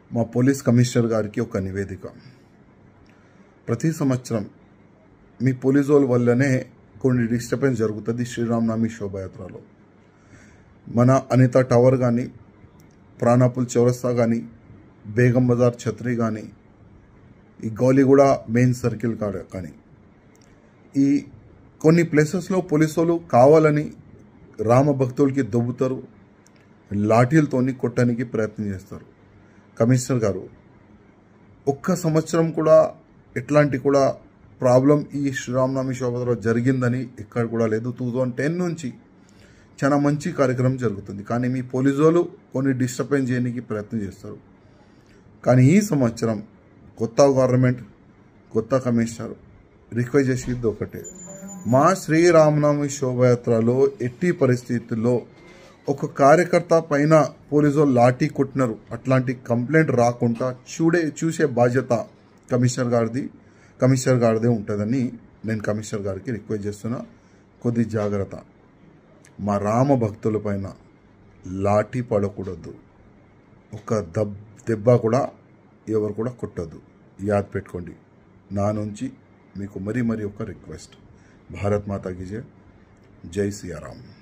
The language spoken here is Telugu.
మా పోలీస్ కమిషనర్ గారికి ఒక నివేదిక ప్రతి సంవత్సరం మీ పోలీసు వాళ్ళ వల్లనే కొన్ని డిస్టర్బెన్స్ జరుగుతుంది శ్రీరామనవమి శోభయాత్రలో మన అనిత టవర్ కానీ ప్రాణాపుల్ చౌరస్తా కానీ బేగం బజార్ ఛత్రి కానీ ఈ గౌలిగూడ మెయిన్ సర్కిల్ కాడ కానీ ఈ కొన్ని ప్లేసెస్లో పోలీసు వాళ్ళు కావాలని రామ భక్తులకి దొబ్బుతారు లాఠీలతోని కొట్టడానికి ప్రయత్నం చేస్తారు కమిషనర్ గారు ఒక్క సంవత్సరం కూడా ఎట్లాంటి కూడా ప్రాబ్లం ఈ శ్రీరామనవమి శోభలో జరిగిందని ఎక్కడ కూడా లేదు టూ థౌజండ్ టెన్ నుంచి చాలా మంచి కార్యక్రమం జరుగుతుంది కానీ మీ పోలీసు వాళ్ళు కొన్ని డిస్టర్బెన్స్ చేయడానికి ప్రయత్నం చేస్తారు కానీ ఈ సంవత్సరం కొత్త గవర్నమెంట్ కొత్త కమిషనర్ రిక్వెస్ట్ చేసేది ఒకటే మా శ్రీరామనవమి శోభయాత్రలో ఎట్టి పరిస్థితుల్లో ఒక కార్యకర్త పైన పోలీసు వాళ్ళు లాఠీ కొట్టినారు అట్లాంటి కంప్లైంట్ రాకుండా చూడే చూసే బాధ్యత కమిషనర్ గారిది కమిషనర్ గారిదే ఉంటుందని నేను కమిషనర్ గారికి రిక్వెస్ట్ చేస్తున్నా కొద్ది జాగ్రత్త మా రామ భక్తుల పైన లాఠీ పడకూడదు ఒక దబ్ దెబ్బ కూడా ఎవరు కూడా కొట్టద్దు యాద్ పెట్టుకోండి నా నుంచి మీకు మరీ మరీ ఒక రిక్వెస్ట్ భారత్ మాతాకి జై జై సియారాం